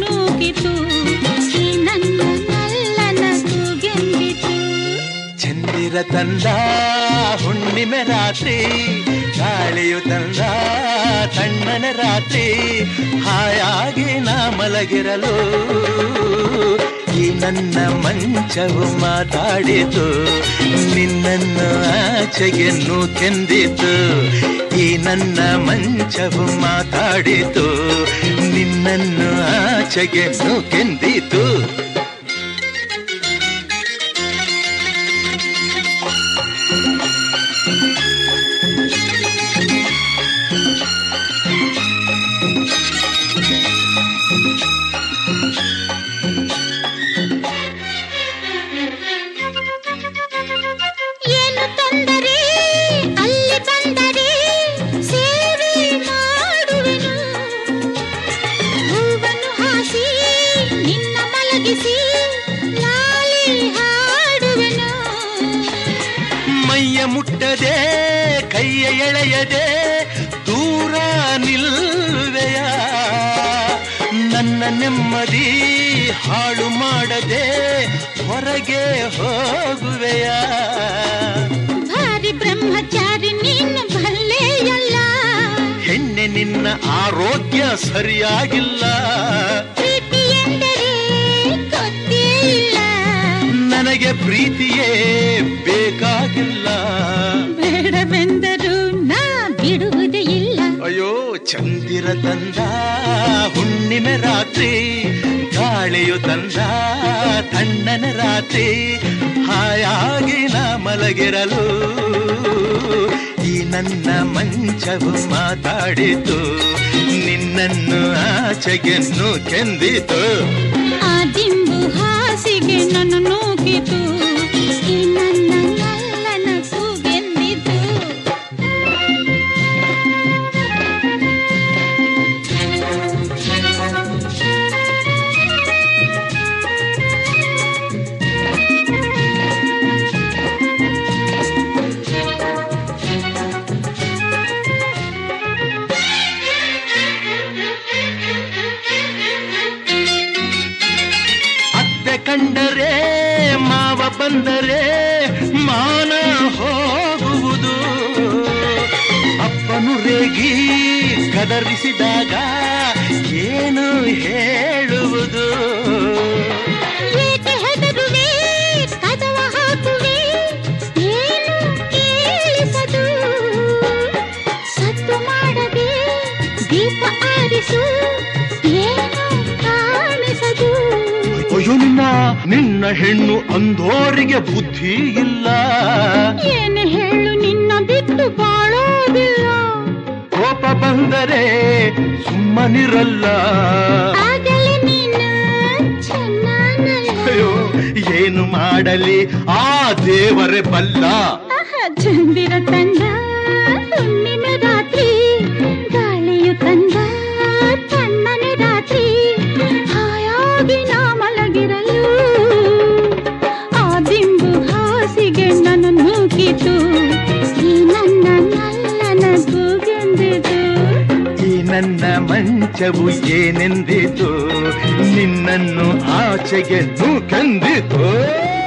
ನೂಕಿತು ಈ ನನ್ನ ನಲ್ಲನ ಕೂಗೆಂದಿತು ಚಂದಿರ ತಂದ ಹುಣ್ಣಿಮೆ ರಾತ್ರಿ ಗಾಳಿಯು ತಂದ ತಣ್ಣನ ರಾತ್ರಿ ಹಾಯಾಗಿ ನಾ ಮಲಗಿರಲು ಈ ನನ್ನ ಮಂಚವು ಮಾತಾಡಿತು ನಿನ್ನನ್ನು ಆಚೆಗೆ ಕೆಂದಿತು ಈ ನನ್ನ ಮಂಚವು ಮಾತಾಡಿತು ನಿನ್ನನ್ನು ಆಚೆಗೆ ಕೆಂದಿತು ಏನು ತೊಂದರೆ ಅಲ್ಲಿ ಬಂದರೆ ಸೇವೆ ಮಾಡುವೆನು ಹೂವನ್ನು ಹಾಸಿ ನಿನ್ನ ಮಲಗಿಸಿ ಲಾಲಿ ಹಾಡುವೆನು ಮೈಯ ಮುಟ್ಟದೆ ಕೈಯ ಎಳೆಯದೆ ದೂರ ನಿಲ್ಲುವೆಯ ನನ್ನ ನೆಮ್ಮದಿ ಹಾಳು ಮಾಡದೆ ಹೊರಗೆ ಹೋಗುವೆಯ ಭಾರಿ ಬ್ರಹ್ಮಚಾರಿ ನೀನು ಭಲ್ಲೆಯಲ್ಲ ಹೆಣ್ಣೆ ನಿನ್ನ ಆರೋಗ್ಯ ಸರಿಯಾಗಿಲ್ಲ ಪ್ರೀತಿ ಎಂದರೆ ಗೊತ್ತೇ ಇಲ್ಲ ನನಗೆ ಪ್ರೀತಿಯೇ ಬೇಕಾಗಿಲ್ಲ ಬೇಡವೆಂದರೂ ನಾ ಬಿಡುವುದೇ ಇಲ್ಲ ಅಯ್ಯೋ ಚಂದಿರ ತಂದ ಹುಣ್ಣಿಮೆ ರಾತ್ರಿ ಗಾಳಿಯು ತಂದ ತಣ್ಣನ ರಾತ್ರಿ ಹಾಯಾಗಿ ನಾ ಮಲಗಿರಲು ಈ ನನ್ನ ಮಂಚವು ಮಾತಾಡಿತು ನಿನ್ನನ್ನು ಆಚೆಗೆನ್ನು ಕೆಂದಿತು ಆ ದಿಂಬು ಹಾಸಿಗೆ ನನ್ನ ನೂಕಿತು ಈ ನನ್ನ ನಲ್ಲನ ಕೂಗೆಂದಿತು ಅತ್ತೆ ಕಂಡರೆ ಮಾವ ಬಂದರೆ ಮಾನ ಹೋಗುವುದು ಅಪ್ಪನು ರೇಗಿ ಕದರಿಸಿದಾಗ ಏನು ಹೇಳುವುದು ಏಕೆ ಹೆದರುವೆ ಕದವ ಹಾಕುವೆ ಏನು ಕೇಳಿಸದು ಸದ್ದು ಮಾಡದೆ ದೀಪ ಆರಿಸು ಏನು ಕಾಣಿಸದು ಅಯ್ಯೋ ನಿನ್ನ ನಿನ್ನ ಹೆಣ್ಣು ಅಂಧೋರಿಗೆ ಬುದ್ಧಿ ಇಲ್ಲ ಏನು ಹೇಳು ನಿನ್ನ ಬಿಟ್ಟು ಬಾಳೋದಿಲ್ಲ ಕೋಪ ಬಂದರೆ ಸುಮ್ಮನಿರಲ್ಲ ಆಗಲೇ ನೀನು ಚೆನ್ನಾನಲ್ಲ ಅಯ್ಯೋ ಏನು ಮಾಡಲಿ ಆ ದೇವರೇ ಬಲ್ಲ ಆಹಾ, ಚಂದಿರ ತಂದ ಹುಣ್ಣಿಮೆ ರಾತ್ರಿ ಗಾಳಿಯು ತಂದ ತಣ್ಣನೆ ರಾತ್ರಿ ಹಾಯಾಗಿ ನಾ ಮಲಗಿರಲು ಆ ದಿಂಬು ಹಾಸಿಗೆ ನನ್ನ ನೂಕಿತು ಈ ನನ್ನ ನಲ್ಲನ ಕೂಗೆಂದಿತು ಈ ನನ್ನ ಮಂಚವು ಏನೆಂದಿತು ನಿನ್ನನ್ನು ಆಚೆಗೆ ಕಂದಿತು